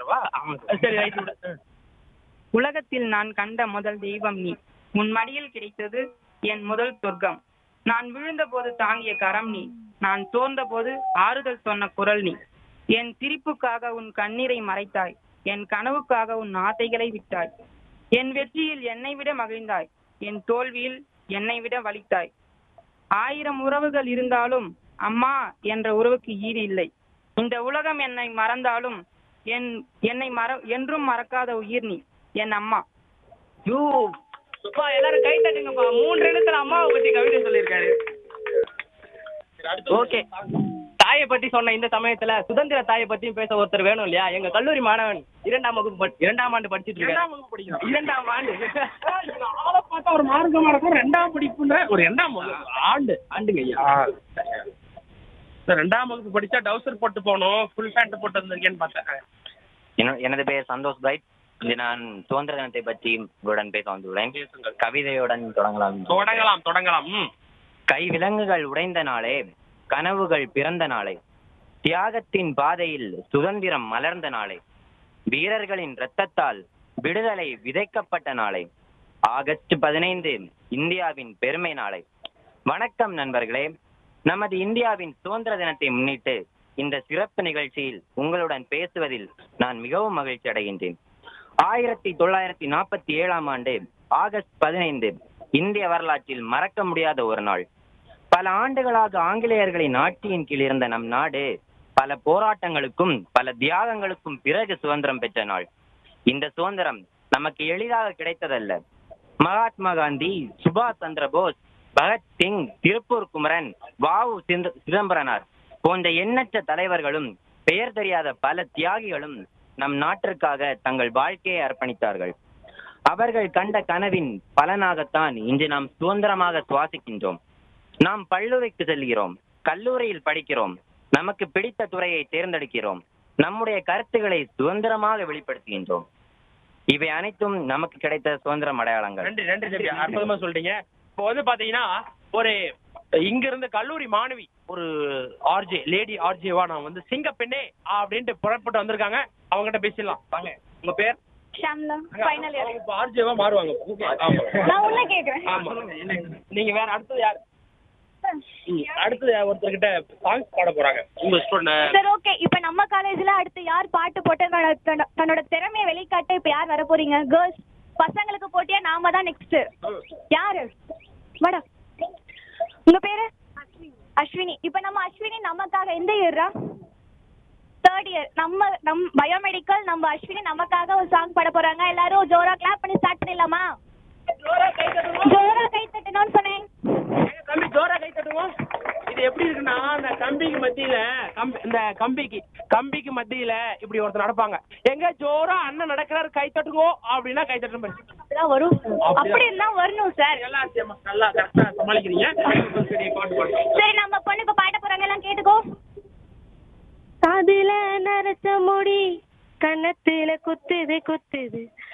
பாடவா ஆமாம் சரி ரைட் விடு ம். உலகத்தில் நான் கண்ட முதல் தெய்வம் நீ உன் மடியில் கிடைத்தது என் முதல் சொர்க்கம் நான் விழுந்த போது தாங்கிய கரம் நீ நான் சோர்ந்த போது ஆறுதல் சொன்ன குரல் நீ என் சிரிப்புக்காக உன் கண்ணீரை மறைத்தாய் என் கனவுக்காக உன் ஆசைகளை விட்டாய் என் வெற்றியில் என்னை விட மகிழ்ந்தாய் என் தோல்வியில் என்னை விட வலித்தாய் ஆயிரம் உறவுகள் இருந்தாலும் அம்மா என்ற உறவுக்கு ஈடு இல்லை இந்த உலகம் என்னை மறந்தாலும் என் என்னை மற என்றும் மறக்காத உயிர் நீ என் அம்மா யூ அப்பா எல்லாரும் கை தட்டுங்கப்பா மூன்று எழுத்துல அம்மாவை பத்தி கவிதை சொல்லியிருக்காரு ஓகே தாயை பத்தி சொன்ன இந்த சமயத்துல சுதந்திர தாயை பத்தியும் பேச ஒருத்தர் வேணும் இல்லையா எங்க கல்லூரி மாணவன் இரண்டாம் வகுப்பு படி- இரண்டாம் ஆண்டு படிச்சிட்டு இருக்காரு இரண்டாம் ஆண்டு ஆளை பார்த்தா ஒரு மார்க்கமா இருக்கும் ரெண்டாம் படிப்புன்ற ஒரு ரெண்டாம் வகுப்பு. ஆண்டு ஆண்டுங்க ஐயா இந்த ரெண்டாம் வகுப்பு படிச்சா டவுசர் போட்டு போகணும் ஃபுல் பேண்ட் போட்டு வந்திருக்கேன்னு பார்த்தேன் என- எனது பெயர் சந்தோஷ் பைட் இன்று நான் சுதந்திர தினத்தை பற்றி உங்களுடன் பேச வந்துள்ளேன் கவிதையுடன் தொடங்கலாம் தொடங்கலாம் தொடங்கலாம் ம் கை விலங்குகள் உடைந்த நாளே கனவுகள் பிறந்த நாளே தியாகத்தின் பாதையில் சுதந்திரம் மலர்ந்த நாளே வீரர்களின் இரத்தத்தால் விடுதலை விதைக்கப்பட்ட நாளே ஆகஸ்ட் பதினைந்து இந்தியாவின் பெருமை நாளை வணக்கம் நண்பர்களே நமது இந்தியாவின் சுதந்திர தினத்தை முன்னிட்டு இந்த சிறப்பு நிகழ்ச்சியில் உங்களுடன் பேசுவதில் நான் மிகவும் மகிழ்ச்சி அடைகின்றேன் ஆயிரத்தி தொள்ளாயிரத்தி நாற்பத்தி ஏழாம் ஆண்டு ஆகஸ்ட் பதினைந்து இந்திய வரலாற்றில் மறக்க முடியாத ஒரு நாள் பல ஆண்டுகளாக ஆங்கிலேயர்களின் ஆட்சியின் கீழ் இருந்த நம் நாடு பல போராட்டங்களுக்கும் பல தியாகங்களுக்கும் பிறகு சுதந்திரம் பெற்ற நாள் இந்த சுதந்திரம் நமக்கு எளிதாக கிடைத்ததல்ல மகாத்மா காந்தி சுபாஷ் சந்திர போஸ் பகத்சிங் திருப்பூர் குமரன் வாவு சிந்த- சிதம்பரனார் போன்ற எண்ணற்ற தலைவர்களும் பெயர் தெரியாத பல தியாகிகளும் நம் நாட்டிற்காக தங்கள் வாழ்க்கையை அர்ப்பணித்தார்கள் அவர்கள் கண்ட கனவின் பலனாகத்தான் இன்று நாம் சுதந்திரமாக சுவாசிக்கின்றோம் நாம் பள்ளுரைக்கு செல்கிறோம் கல்லூரியில் படிக்கிறோம் நமக்கு பிடித்த துறையை தேர்ந்தெடுக்கிறோம் நம்முடைய கருத்துக்களை சுதந்திரமாக வெளிப்படுத்துகின்றோம் இவை அனைத்தும் நமக்கு கிடைத்த சுதந்திரம் அடையாளங்கள் நன்றி நன்றி தம்பி அற்புதமா சொல்லிட்டீங்க இப்போ வந்து பாத்தீங்கன்னா ஒரு இங்க இருந்து கல்லூரி மாணவி ஒரு ஆர்ஜே லேடி ஆர்ஜேவா நான் வந்து சிங்க பெண்ணே அப்படின்ட்டு புறப்பட்டு வந்திருக்காங்க அவங்ககிட்ட பேசிடலாம் வாங்க உங்க பேர் ஷாம்லா ஃபைனல் இயர் அவங்க இப்போ ஆர்ஜேவா மாறுவாங்க ஆமா நான் உன்ன கேக்குறேன் ஆமா நீங்க வேற அடுத்தது யார் ம், அடுத்தது ஒருத்தர்கிட்ட சாங்ஸ் பாட போறாங்க உங்க ஸ்டூடெண்ட் சரி ஓகே இப்போ நம்ம காலேஜ்ல அடுத்து யார் பாட்டு போட்டு தன்னோட தன்னோட- தன்னோட திறமையை வெளிக்காட்ட இப்போ யார் வர போறீங்க கேர்ள்ஸ் பசங்களுக்கு போட்டியா நாம தான் நெக்ஸ்ட் யாரு வாடா உங்க பேரு அஸ்வினி இப்போ நம்ம அஸ்வினி நமக்காக எந்த இயர்ரா தேர்ட் இயர் நம்ம நம் பயோமெடிக்கல் நம்ம அஸ்வினி நமக்காக ஒரு சாங் பாட போறாங்க எல்லாரும் ஜோரா கிளாப் பண்ணி ஸ்டார்ட் பண்ணிடலாமா ஜோரா கை தட்டணும்னு சொன்னேன் கம்பி ஜோரா கை தட்டுவோம் இது எப்படி இருக்குன்னா அந்த கம்பிக்கு மத்தியில கம்பி இந்த கம்பிக்கு கம்பிக்கு மத்தியில இப்படி ஒருத்தர் நடப்பாங்க எங்க ஜோரா அண்ணன் நடக்கிறாரு கை தட்டுங்கோ அப்படின்னா கை தட்டும் பாரு. அப்படிதான் வரும் அப்படி இருந்தா வரணும் சார் எல்லாம் சேமா நல்லா கரெக்டா சமாளிக்கிறீங்க சரி பாட்டு பாட்டு சரி நம்ம பொண்ணு இப்ப பாட்ட போறாங்க எல்லாம் கேட்டுக்கோ காதுல நரச்ச முடி கண்ணத்துல குத்துது குத்துது